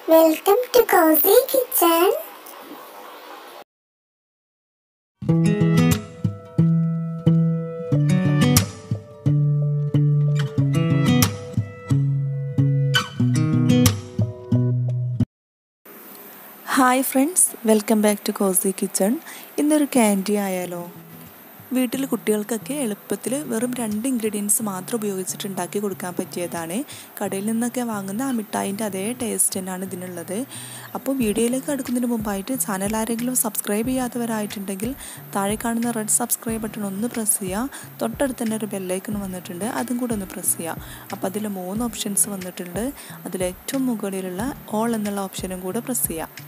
welcome to Cozy Kitchen hi friends welcome back to Cozy Kitchen ഇന്നൊരു candy ആയാലോ വീട്ടിൽ കുട്ടികൾക്കൊക്കെ എളുപ്പത്തിൽ വെറും രണ്ട് ഇൻഗ്രീഡിയൻസ് മാത്രം ഉപയോഗിച്ചിട്ട് ഉണ്ടാക്കി കൊടുക്കാൻ പറ്റിയതാണ് കടയിൽ നിന്നൊക്കെ വാങ്ങുന്ന ആ മിഠായിൻ്റെ അതേ ടേസ്റ്റ് തന്നെയാണ് ഇതിനുള്ളത് അപ്പോൾ വീഡിയോയിലേക്ക് അടുക്കുന്നതിന് മുമ്പായിട്ട് ചാനൽ ആരെങ്കിലും സബ്സ്ക്രൈബ് ചെയ്യാത്തവരായിട്ടുണ്ടെങ്കിൽ താഴെ കാണുന്ന റെഡ് സബ്സ്ക്രൈബ് ബട്ടൺ ഒന്ന് പ്രസ് ചെയ്യുക തൊട്ടടുത്ത് തന്നെ ഒരു ബെല്ലൈക്കൺ വന്നിട്ടുണ്ട് അതും കൂടെ ഒന്ന് പ്രസ് ചെയ്യുക അപ്പോൾ അതിൽ മൂന്ന് ഓപ്ഷൻസ് വന്നിട്ടുണ്ട് അതിൽ ഏറ്റവും മുകളിലുള്ള ഓൾ എന്നുള്ള ഓപ്ഷനും കൂടെ പ്രസ് ചെയ്യുക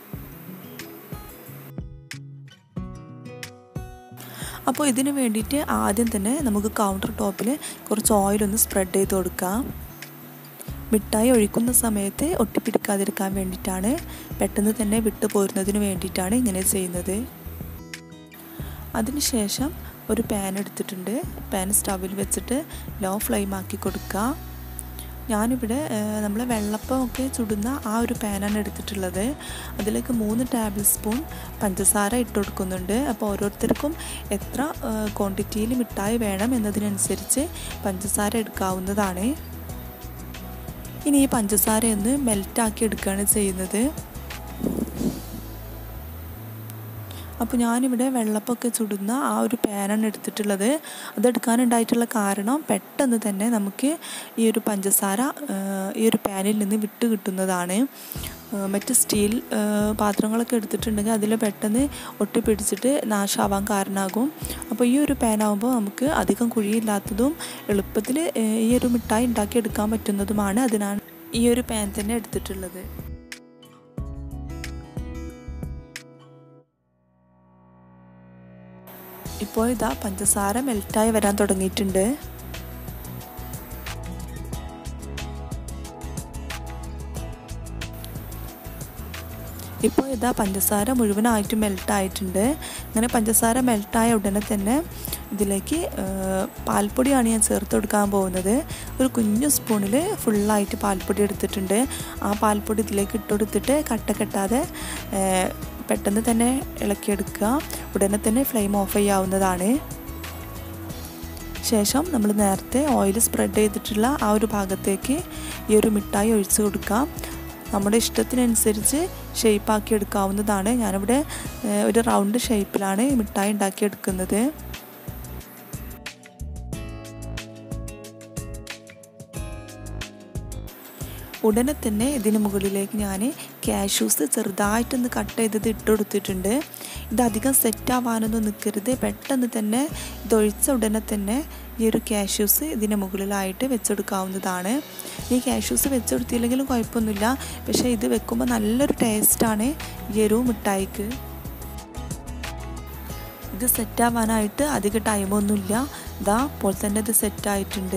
അപ്പോൾ ഇതിന് വേണ്ടിയിട്ട് ആദ്യം തന്നെ നമുക്ക് കൗണ്ടർ ടോപ്പിൽ കുറച്ച് ഓയിലൊന്ന് സ്പ്രെഡ് ചെയ്ത് കൊടുക്കാം മിഠായി ഒഴിക്കുന്ന സമയത്ത് ഒട്ടിപ്പിടിക്കാതിരിക്കാൻ വേണ്ടിയിട്ടാണ് പെട്ടെന്ന് തന്നെ വിട്ടു പോരുന്നതിന് വേണ്ടിയിട്ടാണ് ഇങ്ങനെ ചെയ്യുന്നത് അതിനുശേഷം ഒരു പാൻ എടുത്തിട്ടുണ്ട് പാൻ സ്റ്റവിൽ വെച്ചിട്ട് ലോ ഫ്ലെയിം ആക്കി കൊടുക്കുക ഞാനിവിടെ നമ്മൾ വെള്ളപ്പമൊക്കെ ചുടുന്ന ആ ഒരു പാനാണ് എടുത്തിട്ടുള്ളത് അതിലേക്ക് മൂന്ന് ടേബിൾ സ്പൂൺ പഞ്ചസാര ഇട്ട് കൊടുക്കുന്നുണ്ട് അപ്പോൾ ഓരോരുത്തർക്കും എത്ര ക്വാണ്ടിറ്റിയിൽ മിഠായി വേണം എന്നതിനനുസരിച്ച് പഞ്ചസാര എടുക്കാവുന്നതാണ് ഇനി ഈ പഞ്ചസാര ഒന്ന് മെൽറ്റാക്കി എടുക്കുകയാണ് ചെയ്യുന്നത് അപ്പോൾ ഞാനിവിടെ വെള്ളപ്പൊക്കെ ചുടുന്ന ആ ഒരു പാനാണ് എടുത്തിട്ടുള്ളത് അതെടുക്കാനുണ്ടായിട്ടുള്ള കാരണം പെട്ടെന്ന് തന്നെ നമുക്ക് ഈ ഒരു പഞ്ചസാര ഈ ഒരു പാനിൽ നിന്ന് വിട്ട് കിട്ടുന്നതാണ് മറ്റ് സ്റ്റീൽ പാത്രങ്ങളൊക്കെ എടുത്തിട്ടുണ്ടെങ്കിൽ അതിൽ പെട്ടെന്ന് ഒട്ടിപ്പിടിച്ചിട്ട് നാശമാവാൻ കാരണമാകും അപ്പോൾ ഈ ഒരു പാനാകുമ്പോൾ നമുക്ക് അധികം കുഴിയില്ലാത്തതും എളുപ്പത്തിൽ ഈ ഒരു മിഠായി ഉണ്ടാക്കിയെടുക്കാൻ പറ്റുന്നതുമാണ് അതിനാണ് ഈ ഒരു പാൻ തന്നെ എടുത്തിട്ടുള്ളത് ഇപ്പോൾ ഇതാ പഞ്ചസാര മെൽറ്റായി വരാൻ തുടങ്ങിയിട്ടുണ്ട് ഇപ്പോൾ ഇതാ പഞ്ചസാര മുഴുവനായിട്ട് മെൽട്ടായിട്ടുണ്ട് അങ്ങനെ പഞ്ചസാര മെൽട്ടായ ഉടനെ തന്നെ ഇതിലേക്ക് പാൽപ്പൊടിയാണ് ഞാൻ ചേർത്ത് കൊടുക്കാൻ പോകുന്നത് ഒരു കുഞ്ഞു സ്പൂണിൽ ഫുള്ളായിട്ട് പാൽപ്പൊടി എടുത്തിട്ടുണ്ട് ആ പാൽപ്പൊടി ഇതിലേക്ക് ഇട്ട് കൊടുത്തിട്ട് കട്ട കെട്ടാതെ പെട്ടെന്ന് തന്നെ ഇളക്കിയെടുക്കുക ഉടനെ തന്നെ ഫ്ലെയിം ഓഫ് ചെയ്യാവുന്നതാണ് ശേഷം നമ്മൾ നേരത്തെ ഓയിൽ സ്പ്രെഡ് ചെയ്തിട്ടുള്ള ആ ഒരു ഭാഗത്തേക്ക് ഈ ഒരു മിഠായി ഒഴിച്ചു കൊടുക്കാം നമ്മുടെ ഇഷ്ടത്തിനനുസരിച്ച് ഷേപ്പാക്കി എടുക്കാവുന്നതാണ് ഞാനിവിടെ ഒരു റൗണ്ട് ഷേപ്പിലാണ് മിഠായി ഉണ്ടാക്കിയെടുക്കുന്നത് ഉടനെ തന്നെ ഇതിന് മുകളിലേക്ക് ഞാൻ കാഷ്യൂസ് ചെറുതായിട്ടൊന്ന് കട്ട് ചെയ്തത് ഇട്ട് കൊടുത്തിട്ടുണ്ട് ഇത് അധികം സെറ്റാവാനൊന്നും നിൽക്കരുത് പെട്ടെന്ന് തന്നെ ഇതൊഴിച്ച ഉടനെ തന്നെ ഈ ഒരു കാഷ്യൂസ് ഇതിന് മുകളിലായിട്ട് വെച്ചെടുക്കാവുന്നതാണ് ഈ കാഷ്യൂസ് വെച്ചെടുത്തില്ലെങ്കിലും കുഴപ്പമൊന്നുമില്ല പക്ഷേ ഇത് വെക്കുമ്പോൾ നല്ലൊരു ടേസ്റ്റാണ് ഈ ഒരു മിഠായിക്ക് ഇത് സെറ്റാവാനായിട്ട് അധികം ടൈമൊന്നുമില്ല ഇതാ അപ്പോൾ തന്നെ ഇത് സെറ്റായിട്ടുണ്ട്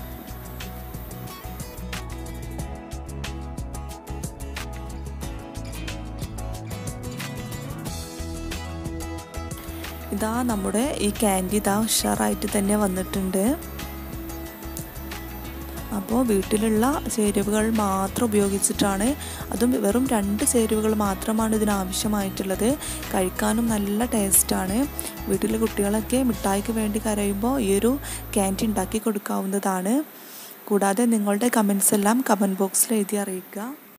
ഇതാ നമ്മുടെ ഈ ക്യാൻഡി ഇതാ ഉഷാറായിട്ട് തന്നെ വന്നിട്ടുണ്ട് അപ്പോൾ വീട്ടിലുള്ള ചേരുവകൾ മാത്രം ഉപയോഗിച്ചിട്ടാണ് അതും വെറും രണ്ട് ചേരുവകൾ മാത്രമാണ് ഇതിന് ആവശ്യമായിട്ടുള്ളത് കഴിക്കാനും നല്ല ടേസ്റ്റാണ് വീട്ടിലെ കുട്ടികളൊക്കെ മിഠായിക്ക് വേണ്ടി കരയുമ്പോൾ ഈ ഒരു ക്യാൻഡി ഉണ്ടാക്കി കൊടുക്കാവുന്നതാണ് കൂടാതെ നിങ്ങളുടെ കമൻസ് എല്ലാം കമൻറ്റ് ബോക്സിൽ എഴുതി അറിയിക്കുക